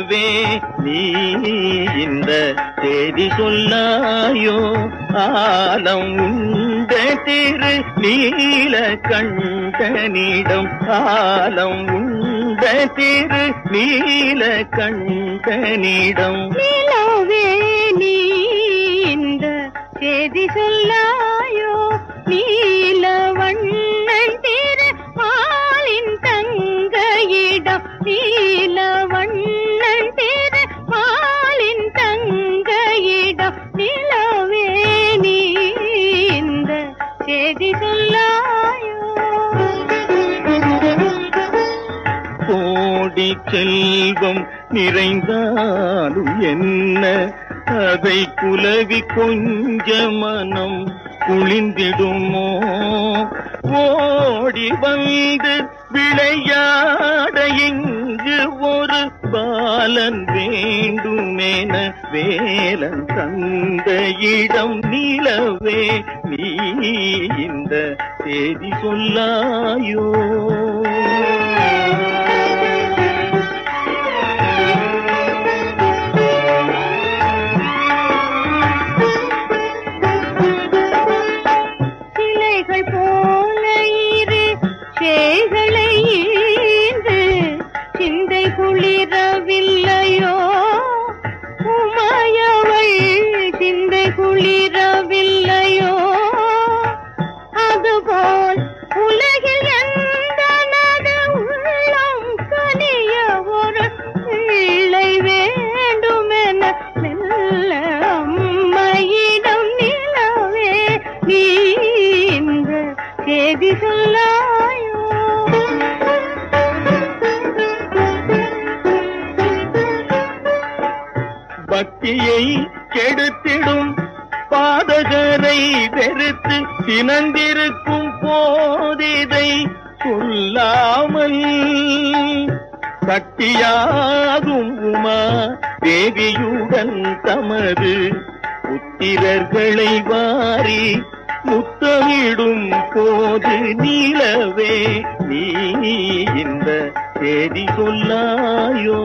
நிலவே நீ இந்த செய்தி சொல்லாயோ ஆலம் உண்ட திரு நீல கண்டனிடம் ஆலம் உண்ட திரு நீல கண்டனிடம் நிலவே நீ இந்த செய்தி சொல்லாயோ நீல வண்ணன் திரு மாலின் தங்கையிடம் நீல வண்ணன் திரு மாலின் தங்கையிடம் நிலவே நீ இந்த செய்தி சொல்லாயோ கோடி செல்வம் நிறைந்தாலும் என்ன அதை குலவி கொஞ்ச மனம் குளிந்திடுமோ ஓடி வந்து விளையாட இங்கு ஒரு பாலன் வேண்டுமென வேலன் தந்த இடம் நிலவே நீ இந்த செய்தி சொல்லாயோ சிலைகள் போல இரு சேகளை ஈந்து சிந்தை குளிரவில்லையோ உமையவள் சிந்தை குளிரவில்லையோ அதுபோல் உலகில் எந்த நட உள்ளம் கனிய ஒரு பிள்ளை வேண்டுமென மெல்ல அம்மையிடம் நிலவே நீ இந்த செய்தி சொல்லாயோ பக்தியை கெடுத்திடும் பாதகரை வெறுத்து சினந்திருக்கும் போதிதை சொல்லாமல் சக்தியாகும் உமா தேவியுடன் தமது புத்திரர்களை வாரி முத்தமிடும் போது நீலவே நீ இந்த செய்தி சொல்லாயோ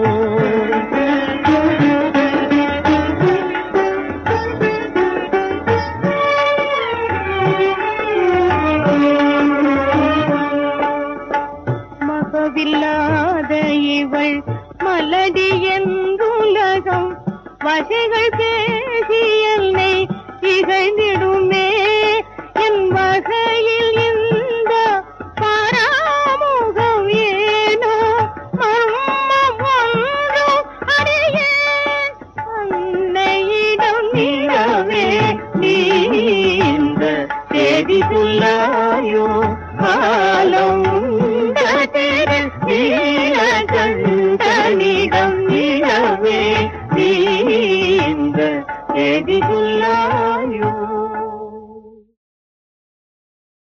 மகவில்லாத இவள் மலடி என்றுலகம் வசைகள் பேசி என்னை இகழ்ந்திடுமே என் வகையில் இந்த பராமுகம் ஏனோ மர்மம் ஒன்றும் அறியேன் அன்னையிடம் நிலவே நீ இந்த செய்தி சொல்லாயோ காலம் நீலகண்டனிடம் நிலவே நீ இந்த செய்தி சொல்லாயோ